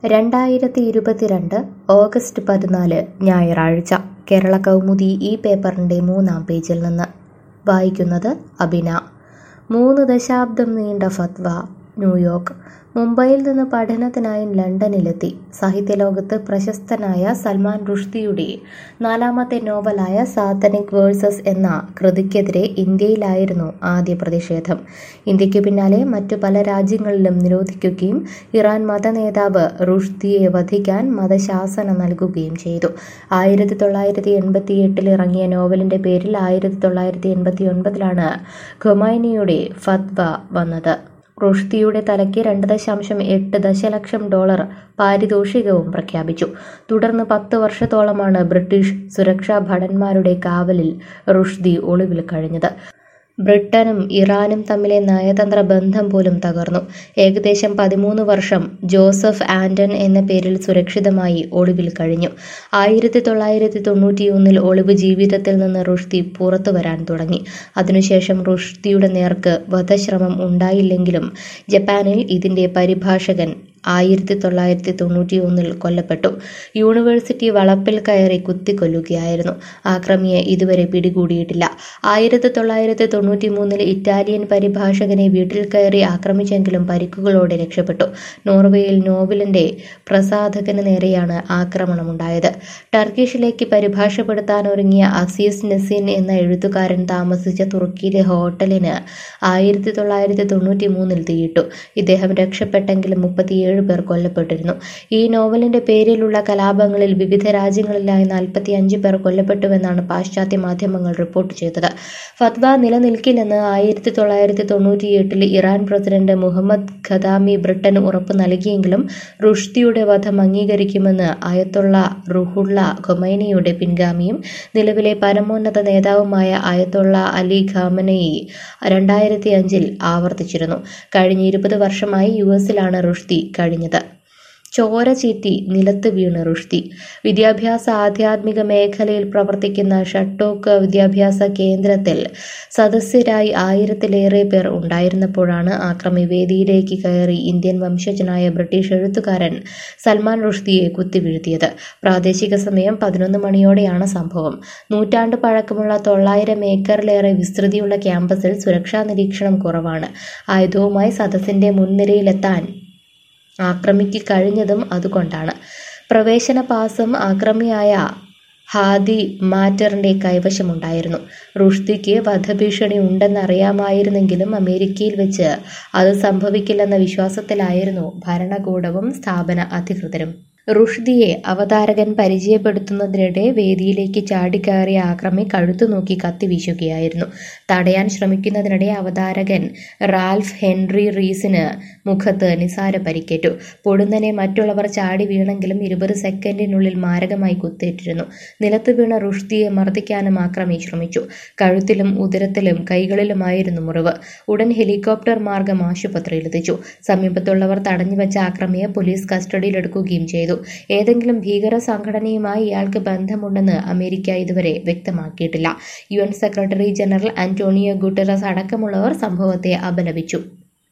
രണ്ടായിരത്തി ഇരുപത്തിരണ്ട് ഓഗസ്റ്റ് പതിനാല് ഞായറാഴ്ച കേരള കൗമുദി ഈ പേപ്പറിൻ്റെ മൂന്നാം പേജിൽ നിന്ന് വായിക്കുന്നത് അബിന മൂന്ന് ദശാബ്ദം നീണ്ട ഫത്വ ന്യൂയോർക്ക് മുംബൈയിൽ നിന്ന് പഠനത്തിനായി ലണ്ടനിലെത്തി സാഹിത്യലോകത്ത് പ്രശസ്തനായ സൽമാൻ റുഷ്ദിയുടെ നാലാമത്തെ നോവലായ സാത്തനിക് വേഴ്സസ് എന്ന കൃതിക്കെതിരെ ഇന്ത്യയിലായിരുന്നു ആദ്യ പ്രതിഷേധം ഇന്ത്യയ്ക്ക് പിന്നാലെ മറ്റു പല രാജ്യങ്ങളിലും നിരോധിക്കുകയും ഇറാൻ മതനേതാവ് റുഷ്ദിയെ വധിക്കാൻ മതശാസന നൽകുകയും ചെയ്തു ആയിരത്തി തൊള്ളായിരത്തി എൺപത്തി എട്ടിൽ ഇറങ്ങിയ നോവലിന്റെ പേരിൽ ആയിരത്തി തൊള്ളായിരത്തി എൺപത്തി ഒൻപതിലാണ് ഖൊമൈനിയുടെ ഫത്വ വന്നത് റുഷ്ദിയുടെ തലയ്ക്ക് രണ്ട് ദശാംശം എട്ട് ദശലക്ഷം ഡോളർ പാരിതോഷികവും പ്രഖ്യാപിച്ചു തുടർന്ന് പത്ത് വർഷത്തോളമാണ് ബ്രിട്ടീഷ് സുരക്ഷാ ഭടന്മാരുടെ കാവലിൽ റുഷ്ദി ഒളിവിൽ കഴിഞ്ഞത് ബ്രിട്ടനും ഇറാനും തമ്മിലെ നയതന്ത്ര ബന്ധം പോലും തകർന്നു ഏകദേശം പതിമൂന്ന് വർഷം ജോസഫ് ആന്റൺ എന്ന പേരിൽ സുരക്ഷിതമായി ഒളിവിൽ കഴിഞ്ഞു ആയിരത്തി തൊള്ളായിരത്തി തൊണ്ണൂറ്റിയൊന്നിൽ ഒളിവ് ജീവിതത്തിൽ നിന്ന് റുഷ്ദി പുറത്തു വരാൻ തുടങ്ങി അതിനുശേഷം റുഷ്ദിയുടെ നേർക്ക് വധശ്രമം ഉണ്ടായില്ലെങ്കിലും ജപ്പാനിൽ ഇതിന്റെ പരിഭാഷകൻ ആയിരത്തി തൊള്ളായിരത്തി തൊണ്ണൂറ്റി ഒന്നിൽ കൊല്ലപ്പെട്ടു യൂണിവേഴ്സിറ്റി വളപ്പിൽ കയറി കുത്തിക്കൊല്ലുകയായിരുന്നു ആക്രമിയെ ഇതുവരെ പിടികൂടിയിട്ടില്ല ആയിരത്തി തൊള്ളായിരത്തി തൊണ്ണൂറ്റി മൂന്നിൽ ഇറ്റാലിയൻ പരിഭാഷകനെ വീട്ടിൽ കയറി ആക്രമിച്ചെങ്കിലും പരിക്കുകളോടെ രക്ഷപ്പെട്ടു നോർവേയിൽ നോവലിന്റെ പ്രസാധകന് നേരെയാണ് ആക്രമണമുണ്ടായത് ടർക്കിഷിലേക്ക് പരിഭാഷപ്പെടുത്താൻ ഒരുങ്ങിയ അസീസ് നസീൻ എന്ന എഴുത്തുകാരൻ താമസിച്ച തുർക്കിയിലെ ഹോട്ടലിന് ആയിരത്തി തൊള്ളായിരത്തി തൊണ്ണൂറ്റി മൂന്നിൽ തീയിട്ടു ഇദ്ദേഹം രക്ഷപ്പെട്ടെങ്കിലും മുപ്പത്തിയേഴ് ഏഴ് പേർ കൊല്ലപ്പെട്ടിരുന്നു ഈ നോവലിന്റെ പേരിലുള്ള കലാപങ്ങളിൽ വിവിധ രാജ്യങ്ങളിലായി നാൽപ്പത്തി അഞ്ച് പേർ കൊല്ലപ്പെട്ടുവെന്നാണ് പാശ്ചാത്യ മാധ്യമങ്ങൾ റിപ്പോർട്ട് ചെയ്തത് ഫത്വ നിലനിൽക്കില്ലെന്ന് ആയിരത്തി തൊള്ളായിരത്തി തൊണ്ണൂറ്റിയെട്ടിൽ ഇറാൻ പ്രസിഡന്റ് മുഹമ്മദ് ഖദാമി ബ്രിട്ടന് ഉറപ്പ് നൽകിയെങ്കിലും റുഷ്ദിയുടെ വധം അംഗീകരിക്കുമെന്ന് അയത്തുള്ള റുഹുള്ള ഖൊമൈനിയുടെ പിൻഗാമിയും നിലവിലെ പരമോന്നത നേതാവുമായ അയത്തുള്ള അലി ഖാമനയി രണ്ടായിരത്തി അഞ്ചിൽ ആവർത്തിച്ചിരുന്നു കഴിഞ്ഞ ഇരുപത് വർഷമായി യു എസിലാണ് റുഷ്ദി കഴിഞ്ഞത് ചോര ചീറ്റി നിലത്ത് വീണ് റുഷ്ദി വിദ്യാഭ്യാസ ആധ്യാത്മിക മേഖലയിൽ പ്രവർത്തിക്കുന്ന ഷട്ടോക്ക് വിദ്യാഭ്യാസ കേന്ദ്രത്തിൽ സദസ്യരായി ആയിരത്തിലേറെ പേർ ഉണ്ടായിരുന്നപ്പോഴാണ് ആക്രമി വേദിയിലേക്ക് കയറി ഇന്ത്യൻ വംശജനായ ബ്രിട്ടീഷ് എഴുത്തുകാരൻ സൽമാൻ റുഷ്ദിയെ കുത്തിവീഴ്ത്തിയത് പ്രാദേശിക സമയം പതിനൊന്ന് മണിയോടെയാണ് സംഭവം നൂറ്റാണ്ട് പഴക്കമുള്ള തൊള്ളായിരം ഏക്കറിലേറെ വിസ്തൃതിയുള്ള ക്യാമ്പസിൽ സുരക്ഷാ നിരീക്ഷണം കുറവാണ് ആയുധവുമായി സദസ്സിന്റെ മുൻനിരയിലെത്താൻ ആക്രമിക്ക് കഴിഞ്ഞതും അതുകൊണ്ടാണ് പ്രവേശന പാസം ആക്രമിയായ ഹാദി മാറ്ററിന്റെ കൈവശമുണ്ടായിരുന്നു റുഷ്ദിക്ക് വധഭീഷണി ഉണ്ടെന്നറിയാമായിരുന്നെങ്കിലും അമേരിക്കയിൽ വെച്ച് അത് സംഭവിക്കില്ലെന്ന വിശ്വാസത്തിലായിരുന്നു ഭരണകൂടവും സ്ഥാപന അധികൃതരും റുഷ്ദിയെ അവതാരകൻ പരിചയപ്പെടുത്തുന്നതിനിടെ വേദിയിലേക്ക് ചാടിക്കയറിയ ആക്രമി കഴുത്തു നോക്കി കത്തിവീശുകയായിരുന്നു തടയാൻ ശ്രമിക്കുന്നതിനിടെ അവതാരകൻ റാൽഫ് ഹെൻറി റീസിന് മുഖത്ത് നിസാര പരിക്കേറ്റു പൊടുന്നനെ മറ്റുള്ളവർ ചാടി വീണെങ്കിലും ഇരുപത് സെക്കൻഡിനുള്ളിൽ മാരകമായി കുത്തേറ്റിരുന്നു നിലത്ത് വീണ റുഷ്ദിയെ മർദ്ദിക്കാനും ആക്രമി ശ്രമിച്ചു കഴുത്തിലും ഉദരത്തിലും കൈകളിലുമായിരുന്നു മുറിവ് ഉടൻ ഹെലികോപ്റ്റർ മാർഗം ആശുപത്രിയിലെത്തിച്ചു സമീപത്തുള്ളവർ തടഞ്ഞുവെച്ച ആക്രമിയെ പോലീസ് കസ്റ്റഡിയിലെടുക്കുകയും ചെയ്തു ഏതെങ്കിലും ഭീകര സംഘടനയുമായി ഇയാൾക്ക് ബന്ധമുണ്ടെന്ന് അമേരിക്ക ഇതുവരെ വ്യക്തമാക്കിയിട്ടില്ല U N secretary general Antonio Guterres അടക്കമുള്ളവർ സംഭവത്തെ അപലപിച്ചു